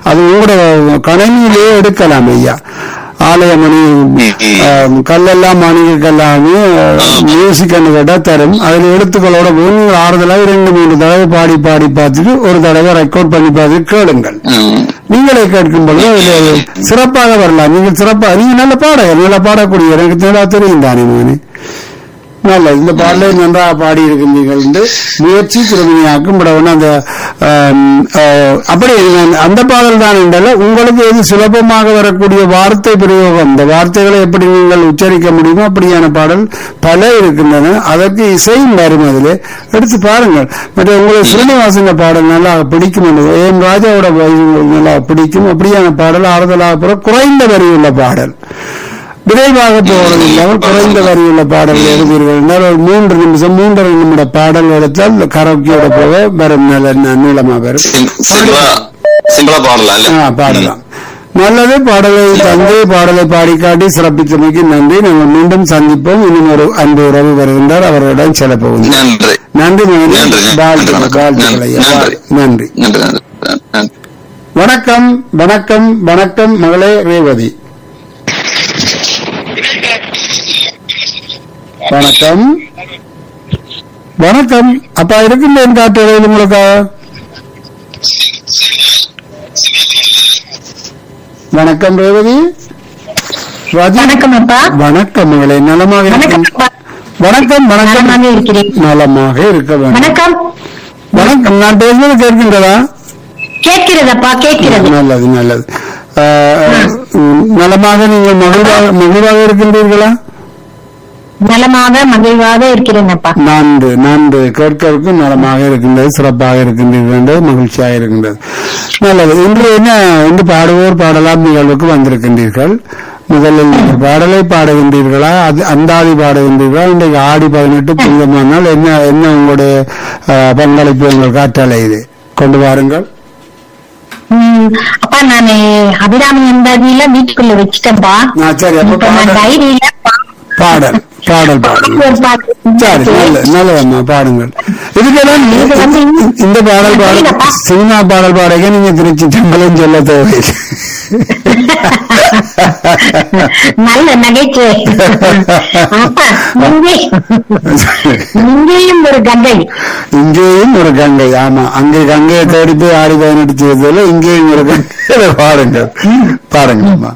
அது உங்களோட கணினியிலேயே எடுக்கலாம் ஐயா ஆலயமணி ஆம், கல்லெல்லாம் மணிக்கெல்லாமே மியூசிக் கேட்டா தரும் அதில் எழுத்துக்களோட போய் நீங்கள் ஆறுதலாக இரண்டு மூன்று தடவை பாடி பாடி பார்த்துட்டு ஒரு தடவை ரெக்கார்ட் பண்ணி பார்த்துட்டு கேளுங்கள் ம். நீங்களே கேட்கும் பொழுது அதில் சிறப்பாக வரலாம் நீங்கள் சிறப்பாக நீங்க நல்ல பாட நல்ல பாடக்கூடிய எனக்கு நல்லா தெரியும் தானே மகனே நல்ல இந்த பாடலை நன்றாக பாடி இருக்கின்றீர்கள் என்று முயற்சி திருமணியாக்கும் படவன அந்த ஆம், ஆ, அப்படி நான் அந்த பாடல் தான் என்றால உங்களுக்கு எது சுலபமாக வரக்கூடிய வார்த்தை பிரயோகம் இந்த வார்த்தைகளை எப்படி நீங்கள் உச்சரிக்க முடியுமோ அப்படியான பாடல் பல இருக்கின்றன அதற்கு இசையும் வரும் அதிலே எடுத்து பாருங்கள் மற்ற உங்களுக்கு ஸ்ரீனிவாசன பாடல் நல்லா பிடிக்கும் என்று ஏன் ராஜாவோட voice உங்களுக்கு நல்லா பிடிக்கும் அப்படியான பாடல் ஆறுதலாக பெற குறைந்த வரியுள்ள பாடல் விரைவாக போவது இல்லாமல் குறைந்த வரியுள்ள பாடல் எழுதுவீர்கள் என்றால் ஒரு மூன்று நிமிஷம் மூன்றரை நிமிட பாடல் எடுத்தால் கரோக்கியோட போக வரும் நல்ல ந- நீளமா வரும் சிம்- சிம்பிளா சிம்பிளா பாடலாம் இல்ல ஆ, பாடலாம் நல்லது பாடலை தந்து பாடலை பாடி காட்டி சிறப்பித்தமைக்கு நன்றி நாங்கள் மீண்டும் சந்திப்போம் இன்னும் ஒரு அன்பு உறவு வருகின்றார் அவர்களிடம் செல்ல போகின்றோம் நன்றி நன்றி மகனே. நன்றி நன்றி வாழ்த்துக்கள், வணக்கம். வாழ்த்துக்கள் ஐயா. நன்றி நன்றி நன்றி நன்றி நன்றி வணக்கம் வணக்கம் வணக்கம் மகளே ரேவதி வணக்கம் வணக்கம் அப்பா இருக்கின்றேன் காட்டுறது உங்களுக்கு வணக்கம் ரேவதி ராஜி வணக்கம் அப்பா வணக்கம் மகளே நலமாக வணக்கம் இருக்கும் அப்பா வணக்கம் வணக்கம் நலமாக இருக்கிறேன் நலமாக இருக்க வேண்டும் வணக்கம் வணக்கம் நான் பேசுவது கேட்கின்றதா கேட்கிறதப்பா கேட்கிறது நல்லது நல்லது ஆஹ், உம், நலமாக நீங்கள் மகிழ்வாக மகிழ்வாக இருக்கின்றீர்களா நலமாக மகிழ்வாக இருக்கிறேன் அப்பா நன்று நன்று கேட்கறதுக்கு நலமாக இருக்கின்றது சிறப்பாக இருக்கின்றீர்கள் என்று மகிழ்ச்சியாக இருக்கின்றது நல்லது இன்று என்ன இன்று பாடுவோர் பாடலாம் நிகழ்வுக்கு வந்திருக்கின்றீர்கள் முதலில் நீங்கள் பாடலை பாடுகின்றீர்களா அது அந்தாதி பாடுகின்றீர்களா இன்றைக்கு ஆடி பதினெட்டு புனிதமானால் என்ன என்ன உங்களுடைய ஆஹ், பங்களிப்பு உங்கள் காற்றாலை இது கொண்டு வாருங்கள் உம், அப்பா நானு அபிராமி எந்தாதியில வீட்டுக்குள்ள வச்சுட்டேன்ப்பா ஆ, சரி அப்ப இப்ப நான் பாடல் டைரியில பாடல் பாடல் பாடுங்கள் ஒரு பாட்டு சரி நல்ல நல்லதம்மா பாடுங்கள் இதுக்கெல்லாம் இது வந்து இந்த- இந்த பாடல் பாட இல்லப்பா. சினிமா பாடல் பாடக நீங்க திருச்சி சம்பளம் சொல்ல தேவையில்லை நல்ல நகைச்சுவை அப்பா இங்கே இங்கேயும் ஒரு கங்கை இங்கேயும் ஒரு கங்கை ஆமா அங்கே கங்கையை தேடி போய் ஆடி பதினெட்டு செய்ததுல இங்கேயும் ஒரு கங்கை பாடுங்கள் பாடுங்கம்மா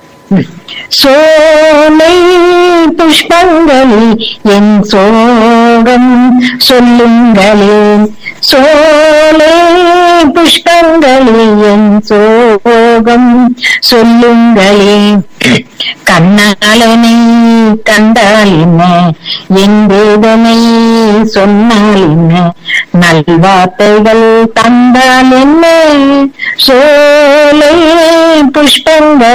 சோலை புஷ்பங்களில் என் சோகம் சொல்லுங்களே சோலை புஷ்பங்களில் என் சோகம் சொல்லுங்களே கண்ணாலனை கண்டால் என்ன என் வேதனை சொன்னால் என்ன நல்வார்த்தைகள் தந்தால் என்ன சோலை புஷ்பங்கள்